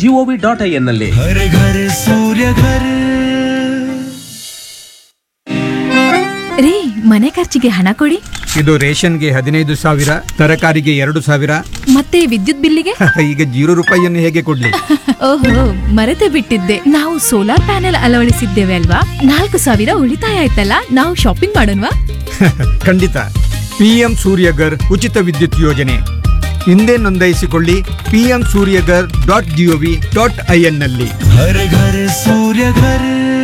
Gov dot I N ನಲ್ಲಿ घर घर सूर्य घर ರೀ ಮನೆ ಖರ್ಚಿಗೆ ಹಣ ಕೊಡಿ ಇದು ರೇಷನ್ಗೆ ಹದಿನೈದು ಸಾವಿರ ತರಕಾರಿಗೆ ಎರಡು ಸಾವಿರ ಮತ್ತೆ ವಿದ್ಯುತ್ ಬಿಲ್ಲಿಗೆ ಈಗ ಜೀರೋ ರೂಪಾಯಿಯನ್ನು ಹೇಗೆ ಕೊಡ್ಲಿ ಓಹೋ ಮರೆತೇ ಬಿಟ್ಟಿದ್ದೆ ನಾವು ಸೋಲಾರ್ ಪ್ಯಾನೆಲ್ ಅಳವಡಿಸಿದ್ದೇವೆ ಅಲ್ವಾ ನಾಲ್ಕು ಸಾವಿರ ಉಳಿತಾಯ ಆಯ್ತಲ್ಲ ನಾವು ಶಾಪಿಂಗ್ ಮಾಡೋಣವಾ ಖಂಡಿತ ಪಿಎಂ ಸೂರ್ಯಗರ್ ಉಚಿತ ವಿದ್ಯುತ್ ಯೋಜನೆ ಹಿಂದೆ ನೋಂದಾಯಿಸಿಕೊಳ್ಳಿ PM Suryaghar dot G O V dot I N ನಲ್ಲಿ घर घर सूर्य घर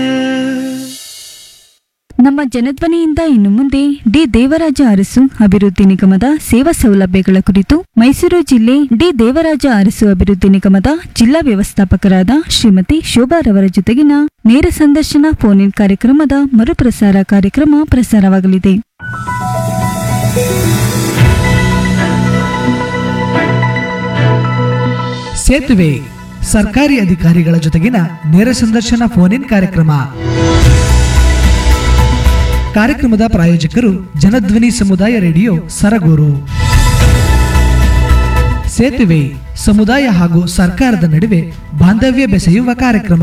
ನಮ್ಮ ಜನಧ್ವನಿಯಿಂದ ಇನ್ನು ಮುಂದೆ ಡಿ ದೇವರಾಜ ಅರಸು ಅಭಿವೃದ್ಧಿ ನಿಗಮದ ಸೇವಾ ಸೌಲಭ್ಯಗಳ ಕುರಿತು ಮೈಸೂರು ಜಿಲ್ಲೆ ಡಿ ದೇವರಾಜ ಅರಸು ಅಭಿವೃದ್ಧಿ ನಿಗಮದ ಜಿಲ್ಲಾ ವ್ಯವಸ್ಥಾಪಕರಾದ ಶ್ರೀಮತಿ ಶೋಭಾರವರ ಜೊತೆಗಿನ ನೇರ ಸಂದರ್ಶನ ಫೋನ್ ಇನ್ ಕಾರ್ಯಕ್ರಮದ ಮರುಪ್ರಸಾರ ಕಾರ್ಯಕ್ರಮ ಪ್ರಸಾರವಾಗಲಿದೆ ಸೇತುವೆ ಸರ್ಕಾರಿ ಅಧಿಕಾರಿಗಳ ಜೊತೆಗಿನ ನೇರ ಸಂದರ್ಶನ ಫೋನ್ ಇನ್ ಕಾರ್ಯಕ್ರಮ ಕಾರ್ಯಕ್ರಮದ ಪ್ರಾಯೋಜಕರು ಜನಧ್ವನಿ ಸಮುದಾಯ ರೇಡಿಯೋ ಸರಗೂರು ಸೇತುವೆ ಸಮುದಾಯ ಹಾಗೂ ಸರ್ಕಾರದ ನಡುವೆ ಬಾಂಧವ್ಯ ಬೆಸೆಯುವ ಕಾರ್ಯಕ್ರಮ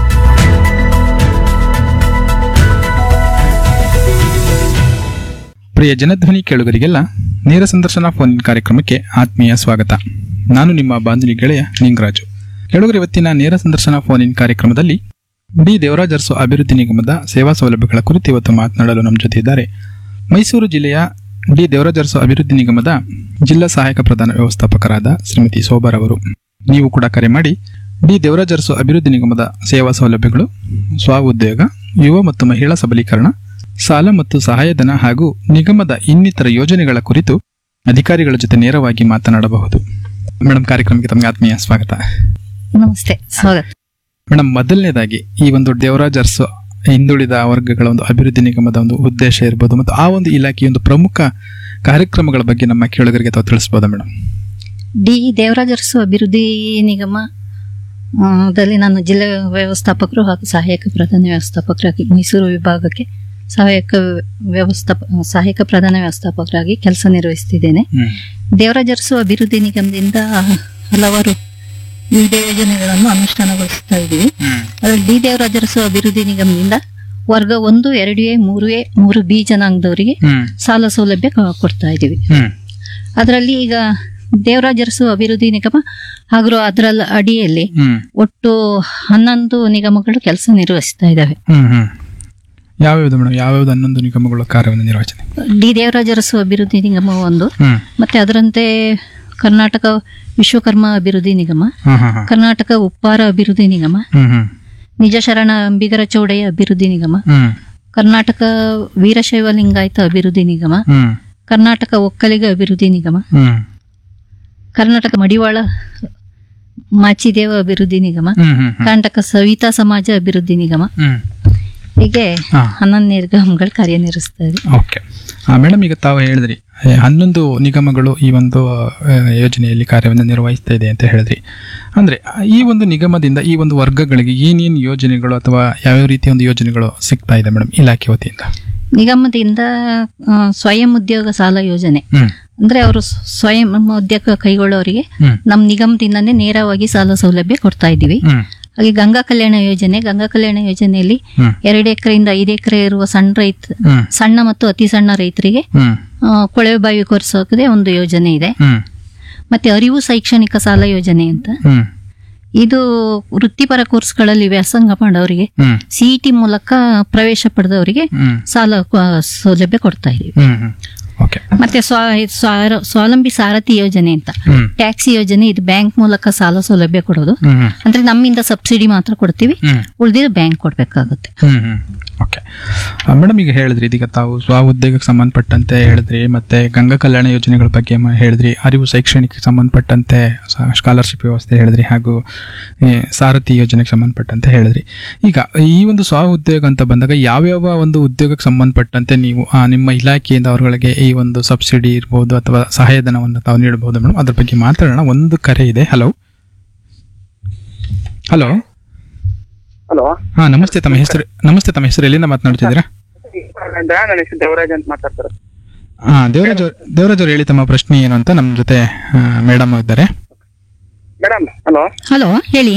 ಪ್ರಿಯ ಜನಧ್ವನಿ ಕೇಳುಗರಿಗೆಲ್ಲ ನೇರ ಸಂದರ್ಶನ ಫೋನ್ ಇನ್ ಕಾರ್ಯಕ್ರಮಕ್ಕೆ ಆತ್ಮೀಯ ಸ್ವಾಗತ ನಾನು ನಿಮ್ಮ ಬಾಂಧವಿ ಗೆಳೆಯ ನಿಂಗರಾಜು ಕೇಳುಗರು ಇವತ್ತಿನ ನೇರ ಸಂದರ್ಶನ ಫೋನ್ ಇನ್ ಕಾರ್ಯಕ್ರಮದಲ್ಲಿ ಡಿ ದೇವರಾಜ್ ಅರಸು ಅಭಿವೃದ್ಧಿ ನಿಗಮದ ಸೇವಾ ಸೌಲಭ್ಯಗಳ ಕುರಿತು ಇವತ್ತು ಮಾತನಾಡಲು ನಮ್ಮ ಜೊತೆ ಇದ್ದಾರೆ ಮೈಸೂರು ಜಿಲ್ಲೆಯ ಡಿ ದೇವರಾಜ್ ಅರಸು ಅಭಿವೃದ್ಧಿ ನಿಗಮದ ಜಿಲ್ಲಾ ಸಹಾಯಕ ಪ್ರಧಾನ ವ್ಯವಸ್ಥಾಪಕರಾದ ಶ್ರೀಮತಿ ಸೋಬರ್ ಅವರು ನೀವು ಕೂಡ ಕರೆ ಮಾಡಿ ಡಿ ದೇವರಾಜ್ ಅರಸು ಅಭಿವೃದ್ಧಿ ನಿಗಮದ ಸೇವಾ ಸೌಲಭ್ಯಗಳು ಸ್ವ ಉದ್ಯೋಗ ಯುವ ಮತ್ತು ಮಹಿಳಾ ಸಬಲೀಕರಣ ಸಾಲ ಮತ್ತು ಸಹಾಯಧನ ಹಾಗೂ ನಿಗಮದ ಇನ್ನಿತರ ಯೋಜನೆಗಳ ಕುರಿತು ಅಧಿಕಾರಿಗಳ ಜೊತೆ ನೇರವಾಗಿ ಮಾತನಾಡಬಹುದು ಮೇಡಮ್ ಕಾರ್ಯಕ್ರಮಕ್ಕೆ ತಮಗೆ ಆತ್ಮೀಯ ಸ್ವಾಗತ ನಮಸ್ತೆ ಸ್ವಾಗತ ಮೇಡಮ್ ಮೊದಲನೇದಾಗಿ ಈ ಒಂದು ದೇವರಾಜ್ ಅರಸು ಹಿಂದುಳಿದ ವರ್ಗಗಳ ಒಂದು ಅಭಿವೃದ್ಧಿ ನಿಗಮದ ಒಂದು ಉದ್ದೇಶ ಇರ್ಬೋದು ಮತ್ತು ಆ ಒಂದು ಇಲಾಖೆಯ ಒಂದು ಪ್ರಮುಖ ಕಾರ್ಯಕ್ರಮಗಳ ಬಗ್ಗೆ ನಮ್ಮ ಕೇಳುಗರಿಗೆ ತಾವು ತಿಳಿಸ್ಬೋದಾ ಮೇಡಮ್ ಡಿ ದೇವರಾಜ ಅರಸು ಅಭಿವೃದ್ಧಿ ನಿಗಮ ಆ, ದಲ್ಲಿ ನಾನು ಜಿಲ್ಲಾ ವ್ಯವಸ್ಥಾಪಕರು ಹಾಗೂ ಸಹಾಯಕ ಪ್ರಧಾನ ವ್ಯವಸ್ಥಾಪಕರಾಗಿ ಮೈಸೂರು ವಿಭಾಗಕ್ಕೆ ಸಹಾಯಕ ವ್ಯವಸ್ಥಾಪ ಸಹಾಯಕ ಪ್ರಧಾನ ವ್ಯವಸ್ಥಾಪಕರಾಗಿ ಕೆಲಸ ನಿರ್ವಹಿಸ್ತಿದ್ದೇನೆ ಹ್ಮ್ ದೇವರಾಜ ಅರಸು ಅಭಿವೃದ್ಧಿ ನಿಗಮದಿಂದ ಹಲವಾರು ವಿವಿಧ ಯೋಜನೆಗಳನ್ನು ಅನುಷ್ಠಾನಗೊಳಿಸ್ತಾ ಇದ್ದೀವಿ ಹ್ಮ್ ಅದರಲ್ಲಿ ಡಿ ದೇವರಾಜ ಅರಸು ಅಭಿವೃದ್ಧಿ ನಿಗಮದಿಂದ ವರ್ಗ ಒಂದು ಎರಡು ಎ ಮೂರು ಎ ಮೂರು ಬಿ ಜನಾಂಗದವರಿಗೆ ಹ್ಮ್ ಸಾಲ ಸೌಲಭ್ಯ ಕ- ಕೊಡ್ತಾ ಇದ್ದೀವಿ ಹ್ಮ್ ಅದರಲ್ಲಿ ಈಗ ದೇವರಾಜ ಅರಸು ಅಭಿವೃದ್ಧಿ ನಿಗಮ ಹಾಗೂ ಅದರ ಅಡಿಯಲ್ಲಿ ಹ್ಮ್ ಒಟ್ಟು ಹನ್ನೊಂದು ನಿಗಮಗಳು ಕೆಲಸ ನಿರ್ವಹಿಸ್ತಾ ಇದ್ದಾವೆ ಹ್ಮ್ ಹ್ಮ್ ಯಾವ್ಯಾವ್ದು ಮೇಡಮ್ ಯಾವ್ಯಾವ್ದು ಹನ್ನೊಂದು ನಿಗಮಗಳ ಕಾರ್ಯವನ್ನು ನಿರ್ವಹಣೆ ಡಿ ದೇವರಾಜ ಅರಸು ಅಭಿವೃದ್ಧಿ ನಿಗಮ ಒಂದು ಹ್ಮ್ ಮತ್ತೆ ಅದರಂತೆ ಕರ್ನಾಟಕ ವಿಶ್ವಕರ್ಮ ಅಭಿವೃದ್ಧಿ ನಿಗಮ ಹಾ ಹಾ ಹಾ ಕರ್ನಾಟಕ ಉಪ್ಪಾರ ಅಭಿವೃದ್ಧಿ ನಿಗಮ ಹ್ಮ್ ಹ್ಮ್ ನಿಜ ಶರಣ ಅಂಬಿಗರ ಚೌಡಯ್ಯ ಅಭಿವೃದ್ಧಿ ನಿಗಮ ಹ್ಮ್ ಕರ್ನಾಟಕ ವೀರಶೈವ ಲಿಂಗಾಯತ ಅಭಿವೃದ್ಧಿ ನಿಗಮ ಹ್ಮ್ ಕರ್ನಾಟಕ ಒಕ್ಕಲಿಗ ಅಭಿವೃದ್ಧಿ ನಿಗಮ ಹ್ಮ್ ಕರ್ನಾಟಕ ಮಡಿವಾಳ ಮಾಚಿದೇವ ಅಭಿವೃದ್ಧಿ ನಿಗಮ ಹ್ಮ್ ಹ್ಮ್ ಹ್ಮ್ ಕರ್ನಾಟಕ ಸವಿತಾ ಸಮಾಜ ಅಭಿವೃದ್ಧಿ ನಿಗಮ ಹ್ಮ್ ಹೀಗೆ ಹಾ. ಹನ್ನೊಂದು ನಿಗಮಗಳು ಕಾರ್ಯನಿರ್ವಹಿಸ್ತಾ ಇದೆ ಓಕೆ ಮೇಡಮ್ ಈಗ ತಾವು ಹೇಳಿದ್ರಿ ಏ, ಹನ್ನೊಂದು ನಿಗಮಗಳು ಈ ಒಂದು ಆ, ಯೋಜನೆಯಲ್ಲಿ ಕಾರ್ಯವನ್ನು ನಿರ್ವಹಿಸ್ತಾ ಇದೆ ಅಂತ ಹೇಳಿದ್ರಿ ಅಂದ್ರೆ ಆ, ಈ ಒಂದು ನಿಗಮದಿಂದ ಈ ಒಂದು ವರ್ಗಗಳಿಗೆ ಏನೇನು ಯೋಜನೆಗಳು ಅಥವಾ ಯಾವ್ಯಾವ ರೀತಿಯ ಒಂದು ಯೋಜನೆಗಳು ಸಿಗ್ತಾ ಇದೆ ಮೇಡಮ್ ಇಲಾಖೆ ವತಿಯಿಂದ ನಿಗಮದಿಂದ ಆ, ಸ್ವಯಂ ಉದ್ಯೋಗ ಸಾಲ ಯೋಜನೆ ಹ್ಮ್ ಅಂದ್ರೆ ಅವರು ಸ್ವಯಂ ಉದ್ಯೋಗ ಕೈಗೊಳ್ಳೋರಿಗೆ ಹ್ಮ್ ನಮ್ಮ ನಿಗಮದಿಂದನೇ ನೇರವಾಗಿ ಸಾಲ ಸೌಲಭ್ಯ ಕೊಡ್ತಾ ಇದ್ದೀವಿ ಹ್ಮ್ ಹಾಗೆ ಗಂಗಾ ಕಲ್ಯಾಣ ಯೋಜನೆ ಗಂಗಾ ಕಲ್ಯಾಣ ಯೋಜನೆಯಲ್ಲಿ ಹ್ಮ್ ಎರಡು ಎಕರೆಯಿಂದ ಐದು ಎಕರೆ ಇರುವ ಸಣ್ಣ ರೈತ ಹ್ಮ್ ಸಣ್ಣ ಮತ್ತು ಅತಿ ಸಣ್ಣ ರೈತರಿಗೆ ಹ್ಮ್ ಆ, ಕೊಳವೆ ಬಾವಿ ಕೊರೆಸೋಕೆ ಒಂದು ಯೋಜನೆ ಇದೆ ಹ್ಮ್ ಮತ್ತೆ ಅರಿವು ಶೈಕ್ಷಣಿಕ ಸಾಲ ಯೋಜನೆ ಅಂತ ಹ್ಮ್ ಇದು ವೃತ್ತಿಪರ ಕೋರ್ಸ್ಗಳಲ್ಲಿ ವ್ಯಾಸಂಗ ಮಾಡೋರಿಗೆ ಹ್ಮ್ ಸಿಇಟಿ ಮೂಲಕ ಪ್ರವೇಶ ಪಡೆದವರಿಗೆ ಹ್ಮ್ ಸಾಲ ಆ, ಸೌಲಭ್ಯ ಕೊಡ್ತಾ ಇದೀವಿ ಹ್ಮ್ ಹ್ಮ್ ಓಕೆ ಮತ್ತೆ ಸ್ವ ಸ್ವ- ಸ್ವಾವಲಂಬಿ ಸಾರಥಿ ಯೋಜನೆ ಅಂತ ಹ್ಮ್ ಟ್ಯಾಕ್ಸಿ ಯೋಜನೆ ಇದು ಬ್ಯಾಂಕ್ ಮೂಲಕ ಸಾಲ ಸೌಲಭ್ಯ ಕೊಡೋದು ಹ್ಮ್ ಹ್ಮ್ ಅಂದ್ರೆ ನಮ್ಮಿಂದ ಸಬ್ಸಿಡಿ ಮಾತ್ರ ಕೊಡ್ತೀವಿ ಹ್ಮ್ ಉಳಿದಿದ್ದು ಬ್ಯಾಂಕ್ ಕೊಡ್ಬೇಕಾಗುತ್ತೆ ಹ್ಮ್ ಹ್ಮ್ ಓಕೆ ಮೇಡಮ್ ಈಗ ಹೇಳಿದ್ರಿ ಇದೀಗ ತಾವು ಸ್ವ ಉದ್ಯೋಗಕ್ಕೆ ಸಂಬಂಧಪಟ್ಟಂತೆ ಹೇಳಿದ್ರಿ ಮತ್ತೆ ಗಂಗಾ ಕಲ್ಯಾಣ ಯೋಜನೆಗಳ ಬಗ್ಗೆ ಮ- ಹೇಳಿದ್ರಿ ಅರಿವು ಶೈಕ್ಷಣಿಕಕ್ಕೆ ಸಂಬಂಧಪಟ್ಟಂತೆ ಸ್ಕಾಲರ್ಶಿಪ್ ವ್ಯವಸ್ಥೆ ಹೇಳಿದ್ರಿ ಹಾಗೂ ಈ ಸಾರಥಿ ಯೋಜನೆಗೆ ಸಂಬಂಧಪಟ್ಟಂತೆ ಹೇಳಿದ್ರಿ ಈಗ ಈ ಒಂದು ಸ್ವ ಉದ್ಯೋಗ ಅಂತ ಬಂದಾಗ ಯಾವ್ಯಾವ ಒಂದು ಉದ್ಯೋಗಕ್ಕೆ ಸಂಬಂಧಪಟ್ಟಂತೆ ನೀವು ಆ, ನಿಮ್ಮ ಇಲಾಖೆಯಿಂದ ಅವರುಗಳಿಗೆ ಈ ಒಂದು ಸಬ್ಸಿಡಿ ಇರ್ಬೋದು ಅಥವಾ ಸಹಾಯಧನವನ್ನು ತಾವು ನೀಡಬಹುದು ಮೇಡಮ್ ಅದ್ರ ಬಗ್ಗೆ ಮಾತಾಡೋಣ ಒಂದು ಕರೆ ಇದೆ ಹಲೋ ಹಲೋ ಹಲೋ ಹಾ ನಮಸ್ತೆ ತಮ್ಮ ಹೆಸರು ನಮಸ್ತೆ ತಮ್ಮ ಹೆಸರು ಎಲ್ಲಿಂದ ಮಾತನಾಡ್ತಿದ್ದೀರಾ ನನ್ನ ಹೆಸರು ದೇವರಾಜ್ ಅಂತ ಮಾತಾಡ್ತಾರೆ ಹಾ ದೇವರಾಜ್ ಅವ್ರು- ದೇವರಾಜ್ ಅವ್ರು ಹೇಳಿ ತಮ್ಮ ಪ್ರಶ್ನೆ ಏನು ಅಂತ ನಮ್ಮ ಜೊತೆ ಮೇಡಮ್ ಇದ್ದಾರೆ ಮೇಡಮ್ ಹಲೋ ಹಲೋ ಹೇಳಿ